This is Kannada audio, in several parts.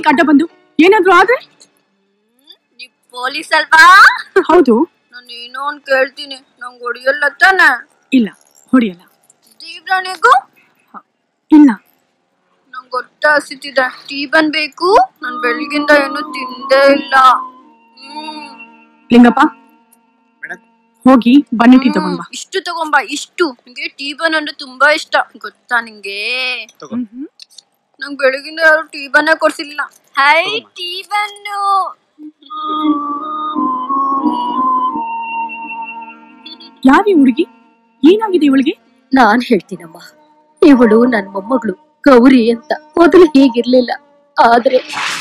ಮನೆಗೆ ಅಡ್ಡ ಬಂದು ಏನಾದ್ರೂ ಆದ್ರೆ ನೀ ಪೊಲೀಸ್ ಅಲ್ವಾ ಹೌದು ನಾನು ಏನೋ ಒಂದ್ ಕೇಳ್ತೀನಿ ನಂಗೆ ಹೊಡಿಯಲ್ಲ ತಾನೆ ಇಲ್ಲ ಹೊಡಿಯಲ್ಲ ದೇವ್ರಾಣಿಗೂ ಇಲ್ಲ ನಂಗೆ ಹೊಟ್ಟೆ ಹಸಿತಿದೆ ಟೀ ಬಂದ್ಬೇಕು ನಾನು ಬೆಳಗಿಂದ ಏನು ತಿಂದೇ ಇಲ್ಲ ಹ್ಮ್. ಲಿಂಗಪ್ಪ ಹೋಗಿ ಬನ್ನಿ ಟೀ ತಗೊಂಡ್ ಬಾ ಇಷ್ಟು ತಗೊಂಬಾ ಇಷ್ಟು ನಿಂಗೆ ಟೀ ಬನ್ ಅಂದ್ರೆ ತುಂಬಾ ಇಷ್ಟ ಗೊತ್ತಾ ನಿಂಗೆ ನಂಗೆ ಬೆಳಗಿಂದ ಯಾರು ಟೀ ಬನ್ನ ಕೊಡ್ಸಿಲ್ಲ ಹೈ ಟೀ ಬನ್ನು ಯಾರೀ ಹುಡುಗಿ ಏನಾಗಿದೆ ಇವಳಿಗೆ ನಾನ್ ಹೇಳ್ತೀನಮ್ಮ ಇವಳು ನನ್ ಮೊಮ್ಮಗಳು ಗೌರಿ ಅಂತ ಮೊದಲು ಹೀಗಿರ್ಲಿಲ್ಲ ಆದ್ರೆ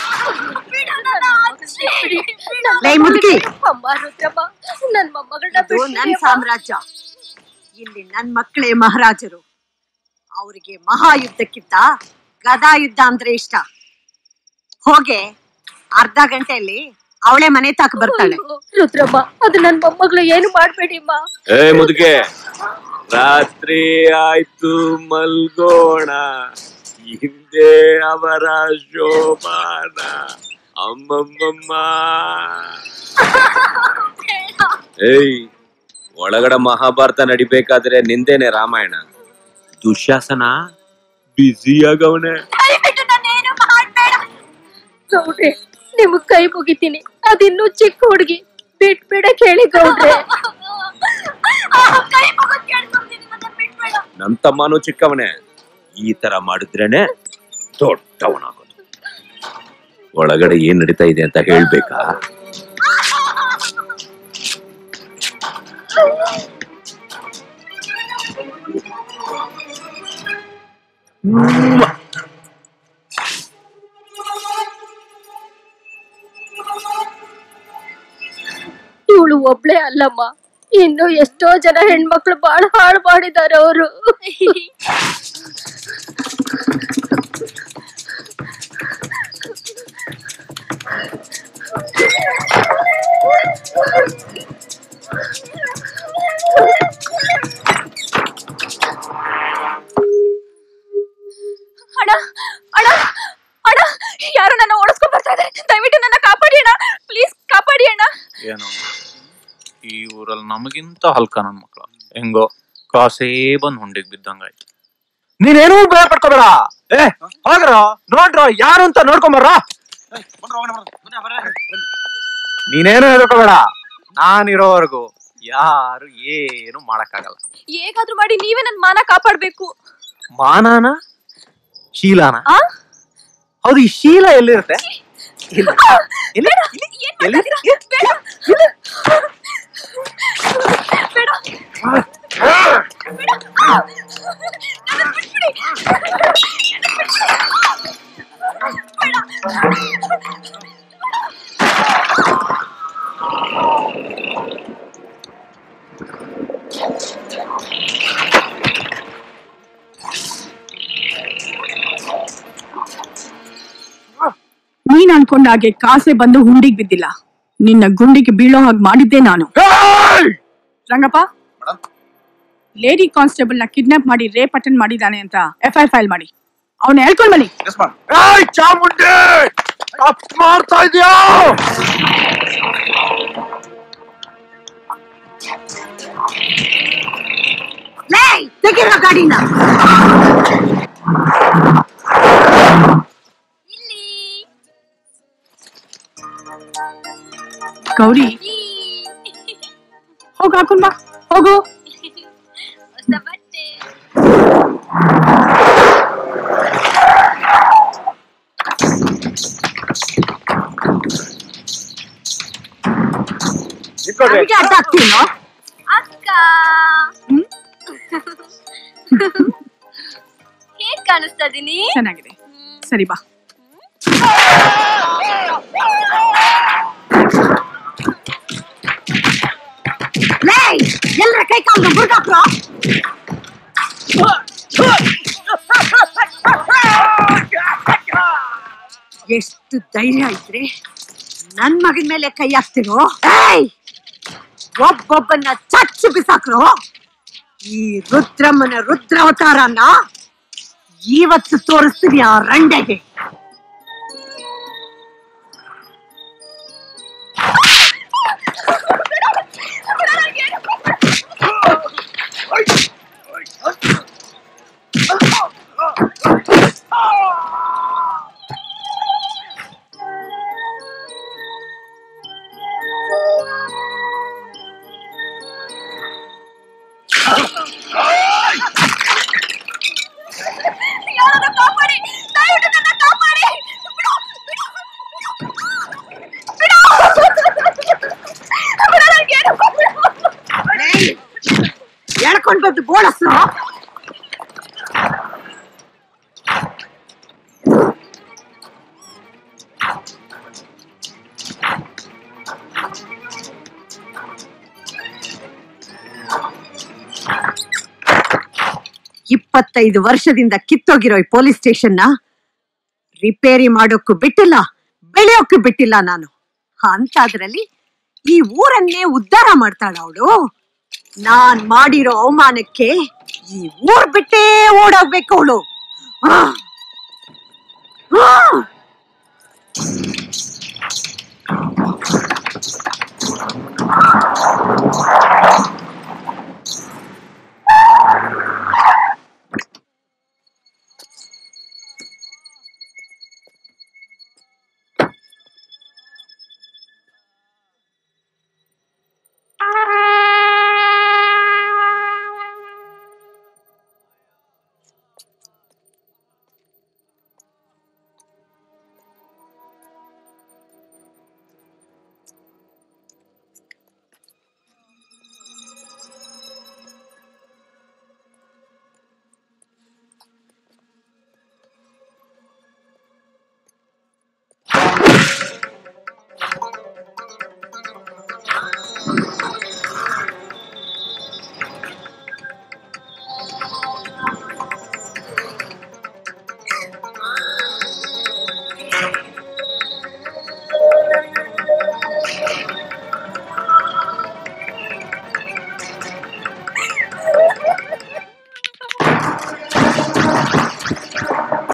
ಲೈ ಮುದುಕಿ ಅಮ್ಮ ರುದ್ರಮ್ಮ ನನ್ ಮೊಮ್ಮಗಳನ್ನ ಇದು ನನ್ ಸಾಮ್ರಾಜ್ಯ ಇಲ್ಲಿ ನನ್ ಮಕ್ಕಳೇ ಮಹಾರಾಜರು ಅವರಿಗೆ ಮಹಾಯುದ್ಧಕ್ಕಿಂತ ಗದಾ ಯುದ್ಧ ಅಂದ್ರೆ ಇಷ್ಟ ಹೋಗೆ ಅರ್ಧ ಗಂಟೆಯಲ್ಲಿ ಅವಳೆ ಮನೆ ತಾಕ ಬರ್ತಾಳೆ ರುದ್ರಮ್ಮ ಅದು ನನ್ ಮೊಮ್ಮಗಳು ಏನು ಮಾಡ್ಬೇಡಿ ಅಮ್ಮ ಏ ಮುದುಕೆ ರಾತ್ರಿ ಆಯ್ತು ಮಲ್ಗೋಣ ಹಿಂದೆ ಅವರ ಶೋಭಾನ ಅಮ್ಮಮ್ಮಮ್ಮ ಏಯ್ ಒಳಗಡೆ ಮಹಾಭಾರತ ನಡಿಬೇಕಾದ್ರೆ ನಿಂದೇನೆ ರಾಮಾಯಣ ದುಶ್ಯಾಸನ ಬ್ಯುಸಿ ಆಗವನೆ ಗೌಡ್ರೆ ನಿಮಗ್ ಕೈ ಮುಗಿತೀನಿ ಅದಿನ್ನೂ ಚಿಕ್ಕ ಹುಡುಗಿ ಬಿಟ್ಬಿಡ ಕೇಳಿ ಗೌಡ್ರೆ ಕೈ ಮುಗಿದ್ ಕೇಳ್ಕೊಂತೀನಿ ಮತ್ತೆ ಬಿಟ್ಬೇಡ ನಮ್ ತಮ್ಮನೂ ಚಿಕ್ಕವನೇ ಈ ತರ ಮಾಡಿದ್ರೇನೆ ದೊಡ್ಡವನಾಗೋದು ಒಳಗಡೆ ಏನ್ ನಡೀತಾ ಇದೆ ಅಂತ ಹೇಳ್ಬೇಕಾ ಇವಳು ಒಬ್ಳೆ ಅಲ್ಲಮ್ಮ ಇನ್ನು ಎಷ್ಟೋ ಜನ ಹೆಣ್ಮಕ್ಳು ಬಾಳ ಹಾಳು ಮಾಡಿದ್ದಾರೆ ಅವರು ಅಣ್ಣ ಅಣ್ಣ ಅಣ್ಣ ಯಾರು ನನ್ನ ಓಡಿಸ್ಕೊಂಡ್ ಬರ್ತಾ ಇದ್ದಾರೆ ದಯವಿಟ್ಟು ನನ್ನ ಕಾಪಾಡಿ ಅಣ್ಣ ಪ್ಲೀಸ್ ಕಾಪಾಡಿ ಅಣ್ಣ ಏನು ಈ ಊರಲ್ಲಿ ನಮಗಿಂತ ಹಲ್ಕ ನನ್ ಮಕ್ಳು ಹೆಂಗೋ ಕಾಸೇ ಬಂದ್ ಹುಂಡಿಗ್ ಬಿದ್ದಂಗಾಯ್ತು ನೀನೇನೂ ಭಯ ಪಡ್ಕೋಬೇಡ ಏ ಹೋಗ್ರ ನೋಡ್ರ ಯಾರು ಅಂತ ನೋಡ್ಕೊಂಬರ್ರ ನೀನೇನು ಹೆದರ್ಕೋಬೇಡ ನಾನಿರೋವರೆಗೂ ಯಾರು ಏನು ಮಾಡಕ್ಕಾಗಲ್ಲ ಹೇಗಾದ್ರೂ ಮಾಡಿ ನೀವೇ ನನ್ನ ಮಾನ ಕಾಪಾಡ್ಬೇಕು ಮಾನಾನ ಶೀಲಾನ ಆ? ಹೌದು ಈ ಶೀಲ ಎಲ್ಲಿರುತ್ತೆ ಇಲ್ಲ. ಎಲ್ಲಿ? ಎಲ್ಲಿ? ನೀನ್ ಅನ್ಕೊಂಡ ಹಾಗೆ ಕಾಸೆ ಬಂದು ಹುಂಡಿಗ್ ಬಿದ್ದಿಲ್ಲ ನಿನ್ನ ಗುಂಡಿಗೆ ಬೀಳೋ ಹಾಗೆ ಮಾಡಿದ್ದೆ ನಾನು ರಂಗಪ್ಪ ಲೇಡಿ ಕಾನ್ಸ್ಟೇಬಲ್ ನ ಕಿಡ್ನಾಪ್ ಮಾಡಿ ರೇಪ್ ಅಟೆಂಡ್ ಮಾಡಿದಾನೆ ಅಂತ ಎಫ್ ಐ ಫೈಲ್ ಮಾಡಿ ಅವನ್ನ ಹೇಳ್ಕೊಂಡ್ ಬನ್ನಿ ಏಯ್ ಚಾಮುಂಡಿ ತಪ್ಪು ಮಾಡ್ತಾ ಇದೀಯಾ ಲೇ ತೆಗಿರೋ ಗಾಡಿನ ಗೌರಿ ಹೋಗ್ ಹಾಕೊಂಡ್ ಬಾ ಹೋಗು ಹೊಸ ಬಟ್ಟೆ ನನಗೆ ಅಡ್ಡ ಆಗ್ತೀನೋ ಅಕ್ಕ ಹೇಗ್ ಕಾಣಿಸ್ತಾ ಇದೀನಿ ಚೆನ್ನಾಗಿದೆ ಸರಿ ಬಾ ಲೇ ಎಲ್ಲರ ಕೈ ಕಾಲು ಬುರ್ಗಾಕ್ರೋ ಎಷ್ಟು ಧೈರ್ಯ ಐತ್ರಿ ನನ್ ಮಗನ್ ಮೇಲೆ ಕೈ ಹಾಕ್ತಿರೋ ಏಯ್ ಒಬ್ಬೊಬ್ಬನ್ನ ಚಚ್ಚು ಬಿಸಾಕ್ರೋ ಈ ರುದ್ರಮ್ಮನ ರುದ್ರಾವತಾರನ ಇವತ್ತು ತೋರಿಸ್ತೀನಿ ಆ ರಂಡೆಗೆ ಎತ್ಕೊಂಡ್ ಬಂದು ಬೋಳಸ್ನ ಇಪ್ಪತ್ತೈದು ವರ್ಷದಿಂದ ಕಿತ್ತೋಗಿರೋ ಈ ಪೊಲೀಸ್ ಸ್ಟೇಷನ್ನ ರಿಪೇರಿ ಮಾಡೋಕ್ಕೂ ಬಿಟ್ಟಿಲ್ಲ ಬೆಳೆಯೋಕ್ಕೂ ಬಿಟ್ಟಿಲ್ಲ ನಾನು ಅಂತಾದ್ರಲ್ಲಿ ಈ ಊರನ್ನೇ ಉದ್ಧಾರ ಮಾಡ್ತಾಳ ಅವಳು ನಾನ್ ಮಾಡಿರೋ ಅವಮಾನಕ್ಕೆ ಈ ಊರ್ ಬಿಟ್ಟೇ ಓಡೋಗ್ಬೇಕು ಅವಳು